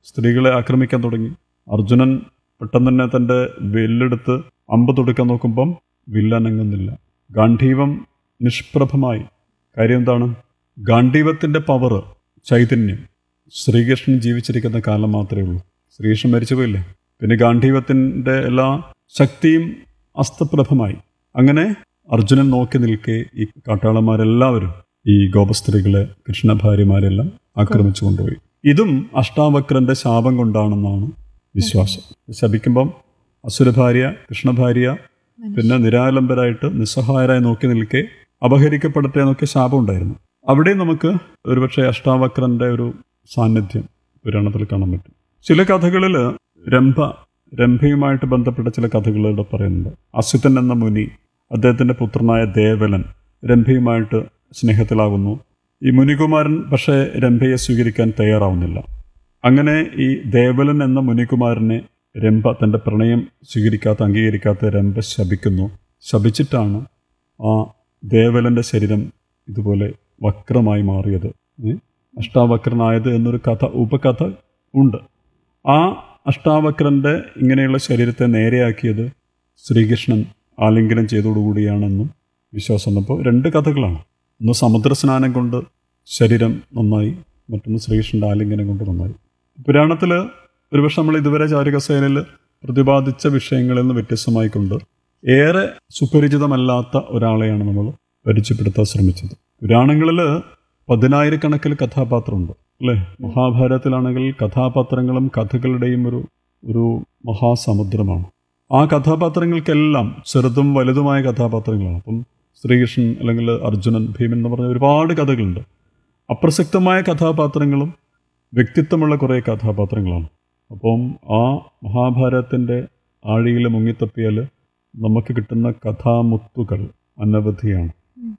സ്ത്രീകളെ ആക്രമിക്കാൻ തുടങ്ങി അർജുനൻ പെട്ടെന്ന് തന്നെ തൻ്റെ വില്ലെടുത്ത് അമ്പ് തൊടുക്കാൻ നോക്കുമ്പം വില്ലനങ്ങുന്നില്ല ഗാന്ധീവം നിഷ്പ്രഭമായി കാര്യം എന്താണ് ഗാന്ധീവത്തിൻ്റെ പവർ ചൈതന്യം ശ്രീകൃഷ്ണൻ ജീവിച്ചിരിക്കുന്ന കാലം മാത്രമേ ഉള്ളൂ ശ്രീകൃഷ്ണൻ മരിച്ചു പോയില്ലേ പിന്നെ ഗാന്ധീവത്തിൻ്റെ എല്ലാ ശക്തിയും അസ്തപ്രഭമായി അങ്ങനെ അർജുനൻ നോക്കി നിൽക്കെ ഈ കാട്ടാളന്മാരെല്ലാവരും ഈ ഗോപസ്ത്രീകളെ കൃഷ്ണഭാര്യമാരെല്ലാം ആക്രമിച്ചു കൊണ്ടുപോയി ഇതും അഷ്ടാവക്രന്റെ ശാപം കൊണ്ടാണെന്നാണ് വിശ്വാസം ശപിക്കുമ്പം അസുരഭാര്യ കൃഷ്ണഭാര്യ പിന്നെ നിരാലംബരായിട്ട് നിസ്സഹായരായി നോക്കി നിൽക്കെ അപഹരിക്കപ്പെടട്ടെ എന്നൊക്കെ ശാപം ഉണ്ടായിരുന്നു അവിടെ നമുക്ക് ഒരുപക്ഷെ അഷ്ടാവക്രന്റെ ഒരു സാന്നിധ്യം പുരാണത്തിൽ കാണാൻ പറ്റും ചില കഥകളിൽ രംഭ രംഭയുമായിട്ട് ബന്ധപ്പെട്ട ചില കഥകളിലൂടെ പറയുന്നുണ്ട് അസിതൻ എന്ന മുനി അദ്ദേഹത്തിൻ്റെ പുത്രനായ ദേവലൻ രംഭയുമായിട്ട് സ്നേഹത്തിലാകുന്നു ഈ മുനികുമാരൻ പക്ഷേ രംഭയെ സ്വീകരിക്കാൻ തയ്യാറാവുന്നില്ല അങ്ങനെ ഈ ദേവലൻ എന്ന മുനികുമാരനെ രംഭ തൻ്റെ പ്രണയം സ്വീകരിക്കാത്ത അംഗീകരിക്കാത്ത രംഭ ശപിക്കുന്നു ശപിച്ചിട്ടാണ് ആ ദേവലൻ്റെ ശരീരം ഇതുപോലെ വക്രമായി മാറിയത് ഏ? അഷ്ടാവക്രനായത് എന്നൊരു കഥ ഉപകഥ ഉണ്ട് ആ അഷ്ടാവക്രൻ്റെ ഇങ്ങനെയുള്ള ശരീരത്തെ നേരെയാക്കിയത് ശ്രീകൃഷ്ണൻ ആലിംഗനം ചെയ്തോടുകൂടിയാണെന്നും വിശ്വാസം അപ്പോൾ രണ്ട് കഥകളാണ് ഒന്ന് സമുദ്ര സ്നാനം കൊണ്ട് ശരീരം നന്നായി മറ്റൊന്ന് ശ്രീകൃഷ്ണൻ്റെ ആലിംഗനം കൊണ്ട് നന്നായി പുരാണത്തിൽ ഒരുപക്ഷെ നമ്മൾ ഇതുവരെ ചാരുകസേനയിൽ പ്രതിപാദിച്ച വിഷയങ്ങളിൽ നിന്ന് വ്യത്യസ്തമായിക്കൊണ്ട് ഏറെ സുപരിചിതമല്ലാത്ത ഒരാളെയാണ് നമ്മൾ പരിചയപ്പെടുത്താൻ ശ്രമിച്ചത് പുരാണങ്ങളിൽ പതിനായിരക്കണക്കിൽ കഥാപാത്രമുണ്ട് അല്ലേ മഹാഭാരതത്തിലാണെങ്കിൽ കഥാപാത്രങ്ങളും കഥകളുടെയും ഒരു ഒരു മഹാസമുദ്രമാണ് ആ കഥാപാത്രങ്ങൾക്കെല്ലാം ചെറുതും വലുതുമായ കഥാപാത്രങ്ങളാണ് അപ്പം ശ്രീകൃഷ്ണൻ അല്ലെങ്കിൽ അർജുനൻ ഭീമൻ എന്ന് പറഞ്ഞ ഒരുപാട് കഥകളുണ്ട് അപ്രസക്തമായ കഥാപാത്രങ്ങളും വ്യക്തിത്വമുള്ള കുറേ കഥാപാത്രങ്ങളാണ് അപ്പം ആ മഹാഭാരതത്തിൻ്റെ ആഴിയിൽ മുങ്ങിത്തപ്പിയാൽ നമുക്ക് കിട്ടുന്ന കഥാമുത്തുകൾ അനവധിയാണ്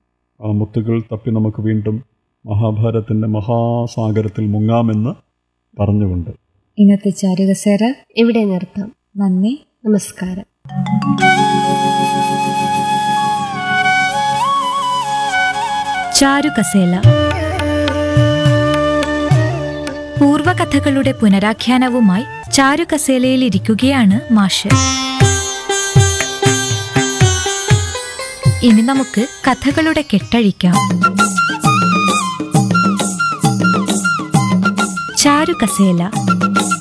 ആ മുത്തുകൾ തപ്പി നമുക്ക് വീണ്ടും മഹാഭാരതത്തിൻ്റെ മഹാസാഗരത്തിൽ മുങ്ങാമെന്ന് പറഞ്ഞുകൊണ്ട് ഇന്നത്തെ ചാരുകസേര ഇവിടെ നിർത്താം നന്ദി നമസ്കാരം ചാരുകസേല പൂർവകഥകളുടെ പുനരാഖ്യാനവുമായി ചാരുകസേലയിൽ ഇരിക്കുകയാണ് മാഷ് ഇനി നമുക്ക് കഥകളുടെ കെട്ടഴിക്കാം ചാരുകസേല